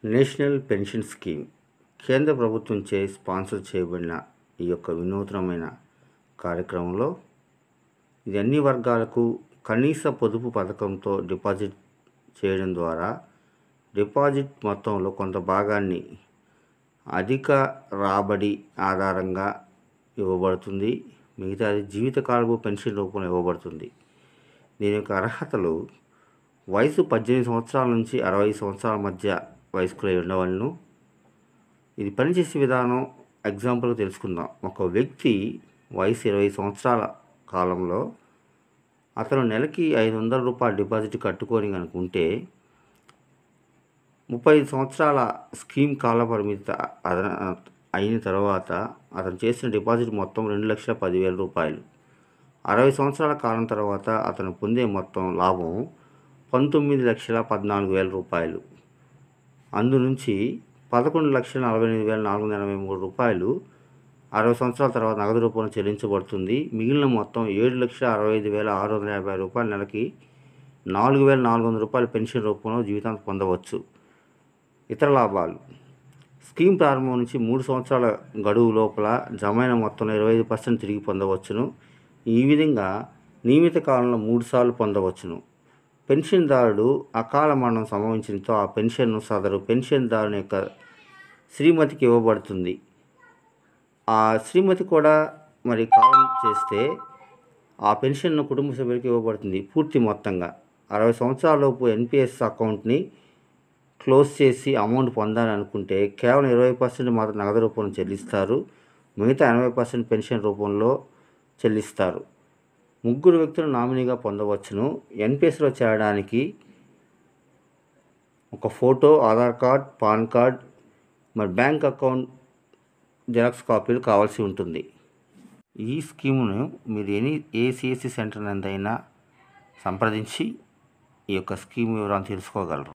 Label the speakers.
Speaker 1: national pension scheme కేంద్ర ప్రభుత్వంచే sponsor చేయబడిన ఈ యొక్క వినూత్నమైన కార్యక్రమంలో ఇది అన్ని వర్గాలకు కనీస పొదుపు పథకంతో డిపాజిట్ చేయడం ద్వారా డిపాజిట్ మొత్తంలో కొంత భాగాన్ని అధిక రాబడి ఆధారంగా ఇవ్వబడుతుంది మిగతాది జీవితకాలపు పెన్షన్ రూపంలో ఇవ్వబడుతుంది దీని యొక్క అర్హతలు వయసు పద్దెనిమిది సంవత్సరాల నుంచి అరవై సంవత్సరాల మధ్య వయస్కులై ఉండవలను ఇది పనిచేసే విధానం ఎగ్జాంపుల్గా తెలుసుకుందాం ఒక వ్యక్తి వయసు ఇరవై సంవత్సరాల కాలంలో అతను నెలకి ఐదు వందల రూపాయలు డిపాజిట్ కట్టుకొని కనుకుంటే ముప్పై ఐదు సంవత్సరాల స్కీమ్ కాల పరిమితి అదన అయిన తర్వాత అతను చేసిన డిపాజిట్ మొత్తం రెండు లక్షల పదివేల రూపాయలు అరవై సంవత్సరాల కాలం తర్వాత అతను పొందే మొత్తం లాభం పంతొమ్మిది లక్షల పద్నాలుగు వేల రూపాయలు అందు నుంచి పదకొండు లక్షల నలభై ఎనిమిది వేల నాలుగు వందల ఎనభై మూడు రూపాయలు అరవై సంవత్సరాల తర్వాత నగదు రూపంలో చెల్లించబడుతుంది మిగిలిన మొత్తం ఏడు లక్షల అరవై ఐదు వేల ఆరు వందల యాభై రూపాయల నెలకి నాలుగు వేల నాలుగు వందల రూపాయల పెన్షన్ రూపంలో జీవితాంతం పొందవచ్చు ఇతర లాభాలు స్కీమ్ ప్రారంభం నుంచి మూడు సంవత్సరాల గడువు లోపల జమైన మొత్తంలో ఇరవై ఐదు పర్సెంట్ తిరిగి పొందవచ్చును ఈ విధంగా నియమిత కాలంలో మూడు సార్లు పొందవచ్చును పెన్షన్దారుడు అకాల మరణం సంభవించడంతో ఆ పెన్షన్ను సదరు పెన్షన్దారుని యొక్క శ్రీమతికి ఇవ్వబడుతుంది ఆ శ్రీమతి కూడా మరి కాలం చేస్తే ఆ పెన్షన్ను కుటుంబ సభ్యులకి ఇవ్వబడుతుంది పూర్తి మొత్తంగా అరవై సంవత్సరాలలోపు ఎన్పిఎస్ అకౌంట్ని క్లోజ్ చేసి అమౌంట్ పొందాలనుకుంటే కేవలం ఇరవై పర్సెంట్ మాత్రం నగదు రూపంలో చెల్లిస్తారు మిగతా ఎనభై పర్సెంట్ పెన్షన్ రూపంలో చెల్లిస్తారు ముగ్గురు వ్యక్తులు నామినీగా పొందవచ్చును ఎన్పిఎస్లో చేరడానికి ఒక photo Aadhaar card PAN card మరి బ్యాంక్ అకౌంట్ జిరాక్స్ కాపీలు కావాల్సి ఉంటుంది ఈ స్కీమును మీరు ఎనీ ఏ సిఎస్సి సెంటర్ నందైనా సంప్రదించి ఈ యొక్క స్కీమ్ వివరాలు తెలుసుకోగలరు